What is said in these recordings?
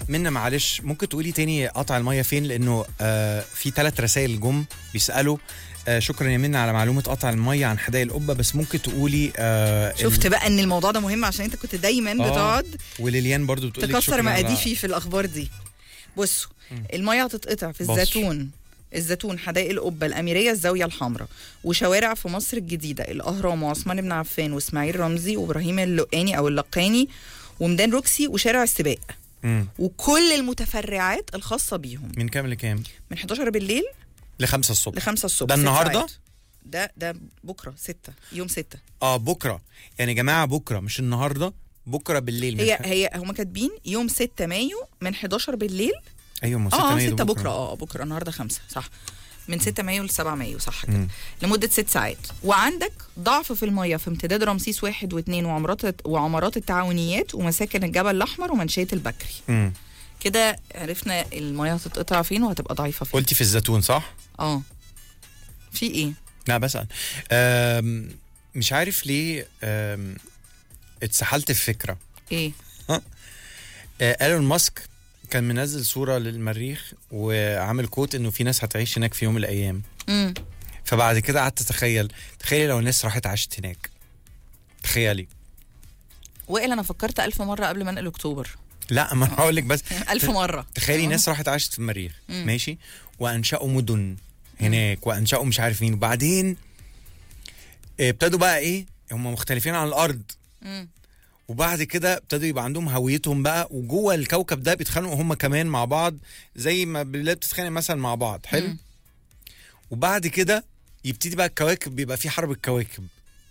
منا معلش ممكن تقولي تاني قطع الميه فين لانه آه في ثلاث رسائل جم بيسالوا آه شكرا يا منا على معلومه قطع الميه عن حدائق القبه بس ممكن تقولي آه شفت بقى ان الموضوع ده مهم عشان انت كنت دايما آه. بتقعد وليليان برضو بتقول لك تكسر شكراً على- مقاديفي في الاخبار دي بصوا الميه هتتقطع في بص. الزيتون الزيتون حدائق القبه الاميريه الزاويه الحمراء وشوارع في مصر الجديده الاهرام وعثمان بن عفان واسماعيل رمزي وابراهيم اللقاني او اللقاني وميدان روكسي وشارع السباق مم. وكل المتفرعات الخاصه بيهم من كام لكام؟ من 11 بالليل لخمسة الصبح ل 5 الصبح ده ست النهاردة؟ ساعات. ده ده بكره 6 يوم 6 اه بكره يعني يا جماعه بكره مش النهارده بكره بالليل من هي ح- هي هم كاتبين يوم 6 مايو من 11 بالليل ايوه ما اه مايو 6 ده بكره اه بكره النهارده 5 صح من 6 مايو ل 7 مايو صح كده مم. لمده 6 ساعات وعندك ضعف في الميه في امتداد رمسيس واحد واثنين وعمارات وعمارات التعاونيات ومساكن الجبل الاحمر ومنشيه البكري مم. كده عرفنا الميه هتتقطع فين وهتبقى ضعيفه فين قلتي في الزيتون صح؟ اه في ايه لا بسأل آم، مش عارف ليه آم، اتسحلت في فكره ايه آه، ايلون ماسك كان منزل صوره للمريخ وعامل كوت انه في ناس هتعيش هناك في يوم من الايام امم فبعد كده قعدت اتخيل تخيلي لو الناس راحت عاشت هناك تخيلي وائل انا فكرت ألف مره قبل ما انقل اكتوبر لا ما انا هقول لك بس ألف مره تخيلي آه. ناس راحت عاشت في المريخ مم. ماشي وانشأوا مدن هناك وانشأوا مش عارف مين وبعدين آه، ابتدوا بقى ايه هم مختلفين عن الارض مم. وبعد كده ابتدوا يبقى عندهم هويتهم بقى وجوه الكوكب ده بيتخانقوا هم كمان مع بعض زي ما البلاد بتتخانق مثلا مع بعض حلو مم. وبعد كده يبتدي بقى الكواكب بيبقى في حرب الكواكب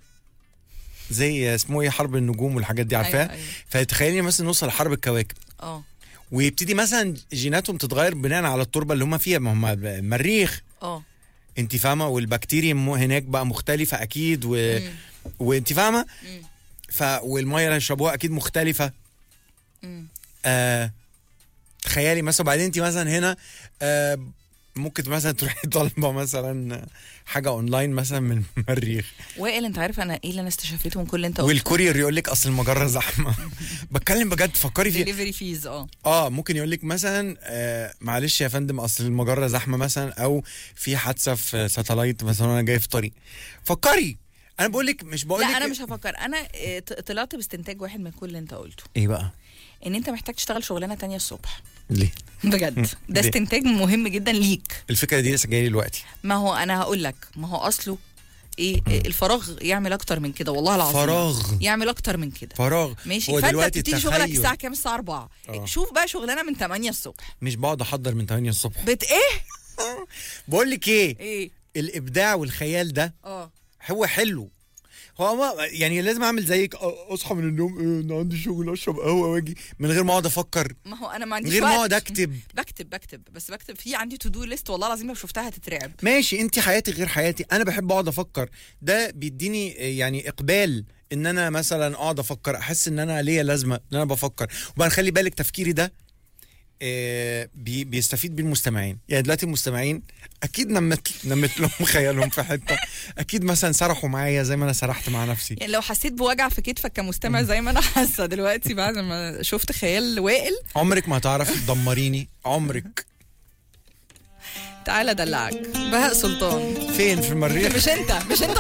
زي اسمه ايه حرب النجوم والحاجات دي عارفاها أيوة، أيوة. فتخيلي مثلا نوصل لحرب الكواكب اه ويبتدي مثلا جيناتهم تتغير بناء على التربه اللي هم فيها ما هم المريخ اه انت فاهمه والبكتيريا مو- هناك بقى مختلفه اكيد و... مم. وانت فاهمه مم. ف والميه اللي هيشربوها اكيد مختلفه مم. آه تخيلي مثلا بعدين انت مثلا هنا آه ممكن مثلا تروحي طالبه مثلا حاجه اونلاين مثلا من المريخ وائل انت عارف انا ايه اللي انا استشفيته من كل اللي انت قلته والكورير يقول لك اصل المجره زحمه بتكلم بجد فكري فيها ديليفري فيز اه اه ممكن يقول لك مثلا آه معلش يا فندم اصل المجره زحمه مثلا او في حادثه في ساتلايت مثلا وانا جاي في طريق فكري انا بقول لك مش بقول لك لا انا مش هفكر انا اه، ط- طلعت باستنتاج واحد من كل اللي انت قلته ايه بقى ان انت محتاج تشتغل شغلانه تانية الصبح ليه بجد ده ليه؟ استنتاج مهم جدا ليك الفكره دي لسه جايه لي دلوقتي ما هو انا هقول لك ما هو اصله ايه إيه، الفراغ يعمل اكتر من كده والله العظيم فراغ يعمل اكتر من كده فراغ ماشي هو فانت دلوقتي بتبتدي شغلك التخيل. الساعه كام الساعه 4 آه. شوف بقى شغلانه من 8 الصبح مش بقعد احضر من 8 الصبح بت ايه بقول لك ايه ايه الابداع والخيال ده اه هو حلو هو ما يعني لازم اعمل زيك أ- اصحى من النوم إيه انا عندي شغل اشرب قهوه واجي من غير ما اقعد افكر ما هو انا ما من عنديش غير ما وقت. اقعد اكتب بكتب بكتب بس بكتب في عندي تو دو ليست والله العظيم لو شفتها هتترعب ماشي انت حياتي غير حياتي انا بحب اقعد افكر ده بيديني يعني اقبال ان انا مثلا اقعد افكر احس ان انا ليا لازمه ان انا بفكر وبعدين خلي بالك تفكيري ده آه، بي بيستفيد بيه المستمعين يعني دلوقتي المستمعين اكيد نمت نمت لهم خيالهم في حته اكيد مثلا سرحوا معايا زي ما انا سرحت مع نفسي يعني لو حسيت بوجع في كتفك كمستمع زي ما انا حاسه دلوقتي بعد ما شفت خيال وائل عمرك ما هتعرفي تدمريني عمرك تعالى دلعك بهاء سلطان فين في المريخ مش انت مش انت